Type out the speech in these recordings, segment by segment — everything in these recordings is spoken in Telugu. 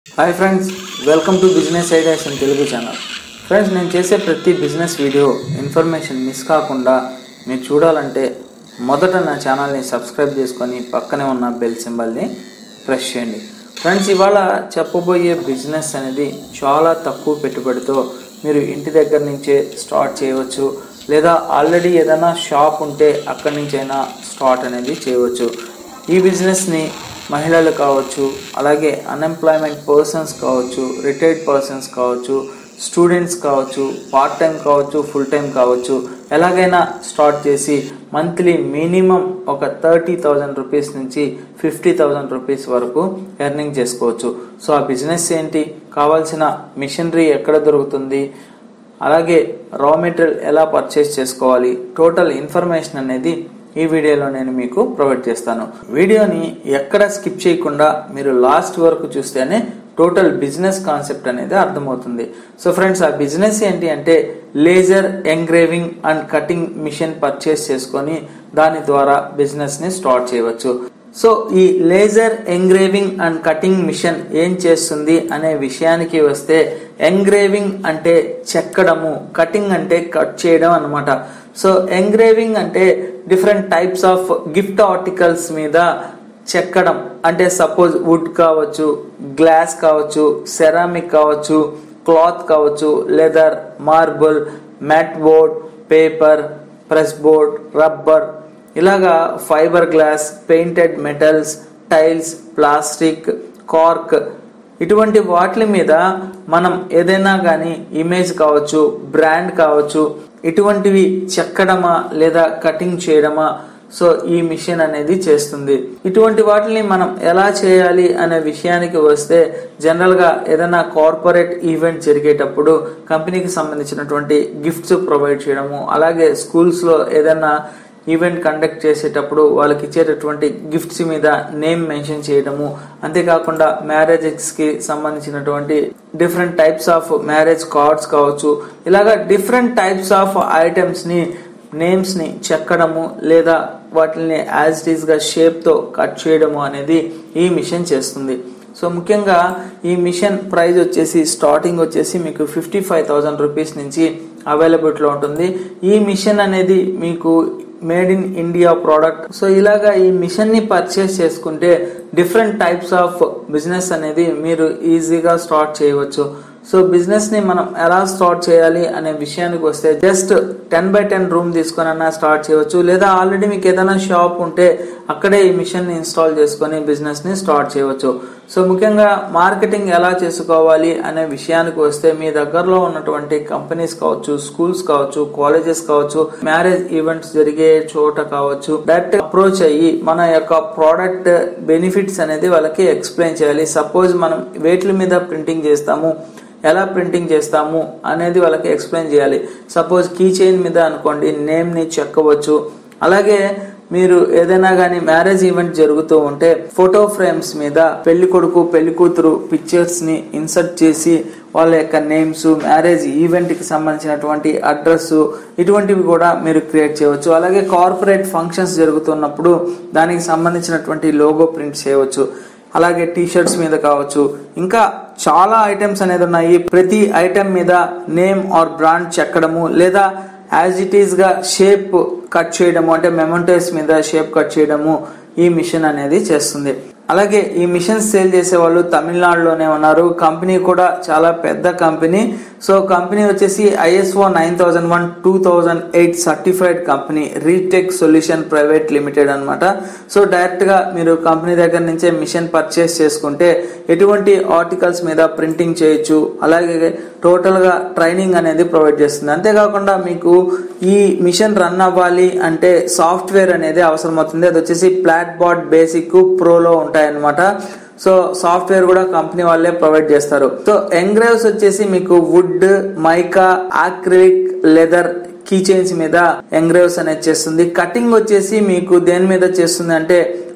hi friends welcome to business ideas in Telugu channel friends నేను చేసే ప్రతి బిజినెస్ వీడియో ఇన్ఫర్మేషన్ మిస్ కాకుండా మీరు చూడాలంటే మొదట నా ఛానల్ని సబ్స్క్రైబ్ చేసుకొని పక్కనే ఉన్న బెల్ సింబల్ని ప్రెస్ చేయండి ఫ్రెండ్స్ ఇవాళ చెప్పబోయే బిజినెస్ అనేది చాలా తక్కువ పెట్టుబడితో మీరు ఇంటి దగ్గర నుంచే స్టార్ట్ చేయవచ్చు లేదా ఆల్రెడీ ఏదైనా షాప్ ఉంటే అక్కడి నుంచైనా స్టార్ట్ అనేది చేయవచ్చు ఈ బిజినెస్ని మహిళలు కావచ్చు అలాగే అన్ఎంప్లాయ్మెంట్ పర్సన్స్ కావచ్చు రిటైర్డ్ పర్సన్స్ కావచ్చు స్టూడెంట్స్ కావచ్చు పార్ట్ టైం కావచ్చు ఫుల్ టైం కావచ్చు ఎలాగైనా స్టార్ట్ చేసి మంత్లీ మినిమం ఒక థర్టీ థౌజండ్ రూపీస్ నుంచి ఫిఫ్టీ థౌజండ్ రూపీస్ వరకు ఎర్నింగ్ చేసుకోవచ్చు సో ఆ బిజినెస్ ఏంటి కావాల్సిన మిషనరీ ఎక్కడ దొరుకుతుంది అలాగే రా మెటీరియల్ ఎలా పర్చేస్ చేసుకోవాలి టోటల్ ఇన్ఫర్మేషన్ అనేది ఈ వీడియోలో నేను మీకు ప్రొవైడ్ చేస్తాను వీడియోని ఎక్కడ స్కిప్ చేయకుండా మీరు లాస్ట్ వరకు చూస్తేనే టోటల్ బిజినెస్ కాన్సెప్ట్ అనేది అర్థమవుతుంది సో ఫ్రెండ్స్ ఆ బిజినెస్ ఏంటి అంటే laser engraving and cutting machine purchase చేసుకొని దాని ద్వారా బిజినెస్ ని స్టార్ట్ చేయవచ్చు సో ఈ laser engraving and cutting machine ఏం చేస్తుంది అనే విషయానికి వస్తే ఎంగ్రేవింగ్ అంటే చెక్కడము కటింగ్ అంటే కట్ చేయడం అనమాట సో ఎంగ్రేవింగ్ అంటే different types of gift articles మీద చెక్కడం అంటే సపోజ్ వుడ్ కావచ్చు గ్లాస్ కావచ్చు సెరామిక్ కావచ్చు క్లాత్ కావచ్చు leather marble mat board paper press board rubber ఇలాగా fibre glass painted metals tiles plastic cork ఇటువంటి వాటి మీద మనం ఏదైనా కానీ ఇమేజ్ కావచ్చు బ్రాండ్ కావచ్చు ఇటువంటివి చెక్కడమా లేదా కటింగ్ చేయడమా సో ఈ మిషన్ అనేది చేస్తుంది ఇటువంటి వాటిని మనం ఎలా చేయాలి అనే విషయానికి వస్తే జనరల్ గా ఏదైనా కార్పొరేట్ ఈవెంట్ జరిగేటప్పుడు కంపెనీకి సంబంధించినటువంటి గిఫ్ట్స్ ప్రొవైడ్ చేయడము అలాగే స్కూల్స్ లో ఏదైనా ఈవెంట్ కండక్ట్ చేసేటప్పుడు వాళ్ళకి ఇచ్చేటటువంటి గిఫ్ట్స్ మీద నేమ్ మెన్షన్ చేయడము అంతేకాకుండా మ్యారేజెస్ కి సంబంధించినటువంటి different types of marriage cards కావచ్చు ఇలాగా డిఫరెంట్ టైప్స్ ఆఫ్ ఐటమ్స్ ని నేమ్స్ ని చెక్కడము లేదా వాటిని యాజ్ ఇట్ ఈస్ గా షేప్ తో కట్ చేయడము అనేది ఈ మిషన్ చేస్తుంది సో ముఖ్యంగా ఈ మిషన్ ప్రైస్ వచ్చేసి స్టార్టింగ్ వచ్చేసి మీకు ఫిఫ్టీ ఫైవ్ థౌసండ్ రూపీస్ నుంచి అవైలబిలిటీలో ఉంటుంది ఈ మిషన్ అనేది మీకు made in India product so ఇలాగా ఈ మిషన్ ని పర్చేస్ చేసుకుంటే డిఫరెంట్ టైప్స్ ఆఫ్ బిజినెస్ అనేది మీరు ఈజీగా స్టార్ట్ చేయవచ్చు సో బిజినెస్ ని మనం ఎలా స్టార్ట్ చేయాలి అనే విషయానికి వస్తే just ten by ten room తీసుకొని అన్నా స్టార్ట్ చేయవచ్చు లేదా ఆల్రెడీ మీకు ఏదైనా షాప్ ఉంటే అక్కడే ఈ మిషన్ ని ఇన్స్టాల్ చేసుకొని బిజినెస్ ని స్టార్ట్ చేయవచ్చు సో ముఖ్యంగా మార్కెటింగ్ ఎలా చేసుకోవాలి అనే విషయానికి వస్తే మీ దగ్గరలో ఉన్నటువంటి కంపెనీస్ కావచ్చు స్కూల్స్ కావచ్చు కాలేజెస్ కావచ్చు మ్యారేజ్ ఈవెంట్స్ జరిగే చోట కావచ్చు డైరెక్ట్ అప్రోచ్ అయ్యి మన యొక్క ప్రోడక్ట్ బెనిఫిట్స్ అనేది వాళ్ళకి ఎక్స్ప్లెయిన్ చేయాలి సపోజ్ మనం వేట్ల మీద ప్రింటింగ్ చేస్తాము ఎలా ప్రింటింగ్ చేస్తాము అనేది వాళ్ళకి ఎక్స్ప్లెయిన్ చేయాలి సపోజ్ కీ చైన్ మీద అనుకోండి నేమ్ ని చెక్కవచ్చు అలాగే మీరు ఏదైనా కానీ మ్యారేజ్ ఈవెంట్ జరుగుతూ ఉంటే ఫోటో ఫ్రేమ్స్ మీద పెళ్లి కొడుకు పెళ్లి కూతురు పిక్చర్స్ ని ఇన్సర్ట్ చేసి వాళ్ళ యొక్క నేమ్స్ మ్యారేజ్ ఈవెంట్ కి సంబంధించినటువంటి అడ్రస్ ఇటువంటివి కూడా మీరు క్రియేట్ చేయవచ్చు అలాగే కార్పొరేట్ ఫంక్షన్స్ జరుగుతున్నప్పుడు దానికి సంబంధించినటువంటి లోగో ప్రింట్ చేయవచ్చు అలాగే టీ షర్ట్స్ మీద కావచ్చు ఇంకా చాలా ఐటమ్స్ అనేది ఉన్నాయి ప్రతి ఐటమ్ మీద నేమ్ ఆర్ బ్రాండ్ చెక్కడము లేదా యాజ్ ఇట్ ఈస్ గా షేప్ కట్ చేయడము అంటే మెమెంటోస్ మీద షేప్ కట్ చేయడము ఈ మిషన్ అనేది చేస్తుంది అలాగే ఈ మిషన్ సేల్ చేసే వాళ్ళు తమిళనాడులోనే ఉన్నారు కంపెనీ కూడా చాలా పెద్ద కంపెనీ సో కంపెనీ వచ్చేసి ISO nine thousand one two thousand eight certified company Retech solution private limited అనమాట సో డైరెక్ట్ గా మీరు కంపెనీ దగ్గర నుంచే మిషన్ పర్చేస్ చేసుకుంటే ఎటువంటి ఆర్టికల్స్ మీద ప్రింటింగ్ చేయొచ్చు అలాగే టోటల్ గా ట్రైనింగ్ అనేది ప్రొవైడ్ చేస్తుంది అంతేకాకుండా మీకు ఈ మిషన్ రన్ అవ్వాలి అంటే సాఫ్ట్వేర్ అనేది అవసరం అవుతుంది అది వచ్చేసి ప్లాట్ బాట్ బేసిక్ ప్రోలో ఉంటాయన్నమాట సో సాఫ్ట్వేర్ కూడా కంపెనీ వాళ్ళే ప్రొవైడ్ చేస్తారు సో ఎంగ్రేవ్స్ వచ్చేసి మీకు wood mica acrylic leather key chains మీద ఎంగ్రేవ్స్ అనేది చేస్తుంది కటింగ్ వచ్చేసి మీకు దేని మీద చేస్తుంది అంటే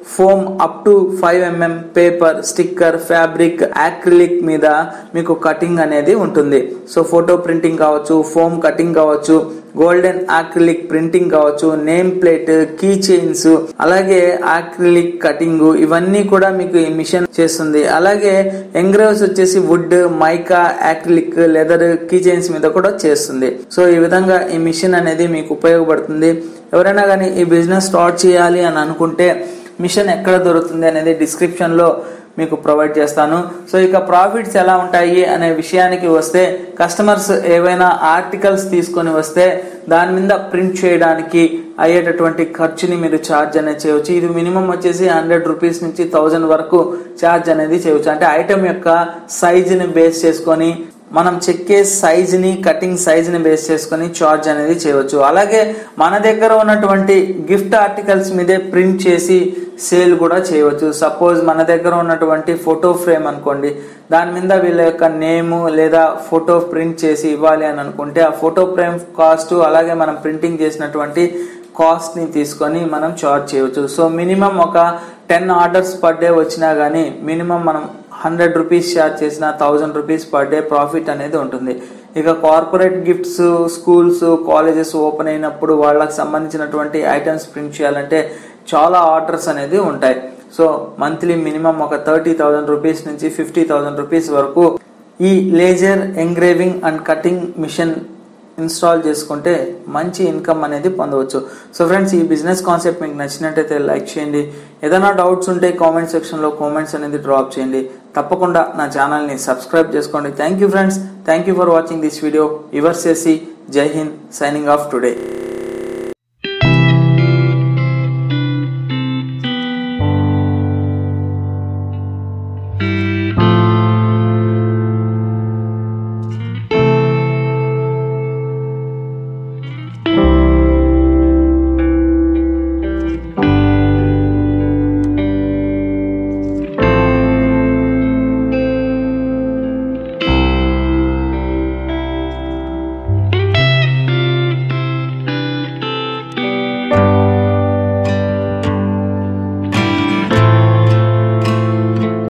foam up to five MM paper sticker fabric acrylic మీద మీకు కటింగ్ అనేది ఉంటుంది సో ఫోటో ప్రింటింగ్ కావచ్చు ఫోమ్ కటింగ్ కావచ్చు గోల్డెన్ ఆక్రిలిక్ ప్రింటింగ్ కావచ్చు నేమ్ ప్లేట్ కీ చైన్స్ అలాగే ఆక్రిలిక్ కటింగ్ ఇవన్నీ కూడా మీకు ఈ మిషన్ చేస్తుంది అలాగే ఎంగ్రేవ్స్ వచ్చేసి wood mica acrylic leather key chains మీద కూడా చేస్తుంది సో ఈ విధంగా ఈ మిషన్ అనేది మీకు ఉపయోగపడుతుంది ఎవరైనా కానీ ఈ బిజినెస్ స్టార్ట్ చేయాలి అని అనుకుంటే మిషన్ ఎక్కడ దొరుకుతుంది అనేది డిస్క్రిప్షన్ లో మీకు ప్రొవైడ్ చేస్తాను సో ఇక ప్రాఫిట్స్ ఎలా ఉంటాయి అనే విషయానికి వస్తే కస్టమర్స్ ఏవైనా ఆర్టికల్స్ తీసుకొని వస్తే దాని మీద ప్రింట్ చేయడానికి అయ్యేటటువంటి ఖర్చుని మీరు ఛార్జ్ అనేది చేయవచ్చు ఇది మినిమం వచ్చేసి హండ్రెడ్ రూపీస్ నుంచి థౌజండ్ వరకు ఛార్జ్ అనేది చేయవచ్చు అంటే ఐటమ్ యొక్క సైజుని బేస్ చేసుకొని మనం చెక్కే సైజుని కటింగ్ సైజుని బేస్ చేసుకొని చార్జ్ అనేది చేయవచ్చు అలాగే మన దగ్గర ఉన్నటువంటి గిఫ్ట్ ఆర్టికల్స్ మీదే ప్రింట్ చేసి సేల్ కూడా చేయవచ్చు సపోజ్ మన దగ్గర ఉన్నటువంటి ఫోటో ఫ్రేమ్ అనుకోండి దాని మీద వీళ్ళ యొక్క నేము లేదా ఫోటో ప్రింట్ చేసి ఇవ్వాలి అని అనుకుంటే ఆ ఫోటో ఫ్రేమ్ కాస్ట్ అలాగే మనం ప్రింటింగ్ చేసినటువంటి కాస్ట్ ని తీసుకొని మనం చార్జ్ చేయవచ్చు సో మినిమం ఒక టెన్ ఆర్డర్స్ పర్ డే వచ్చినా గానీ మినిమం మనం హండ్రెడ్ రూపీస్ ఛార్జ్ చేసిన thousand rupees per day profit అనేది ఉంటుంది ఇక corporate gifts schools colleges open అయినప్పుడు వాళ్ళకి సంబంధించినటువంటి ఐటమ్స్ ప్రింట్ చేయాలంటే చాలా ఆర్డర్స్ అనేది ఉంటాయి సో మంత్లీ మినిమం ఒక థర్టీ థౌజండ్ రూపీస్ నుంచి ఫిఫ్టీ థౌజండ్ రూపీస్ వరకు ఈ laser engraving and cutting machine install చేసుకుంటే మంచి ఇన్కమ్ అనేది పొందవచ్చు సో ఫ్రెండ్స్ ఈ బిజినెస్ కాన్సెప్ట్ మీకు నచ్చినట్టయితే లైక్ చేయండి ఏదైనా డౌట్స్ ఉంటే కామెంట్ సెక్షన్లో కామెంట్స్ అనేది డ్రాప్ చేయండి తప్పకుండా నా ఛానల్ని సబ్స్క్రైబ్ చేసుకోండి thank you friends thank you for watching this video your సేసి జై హింద్ సైనింగ్ ఆఫ్ టుడే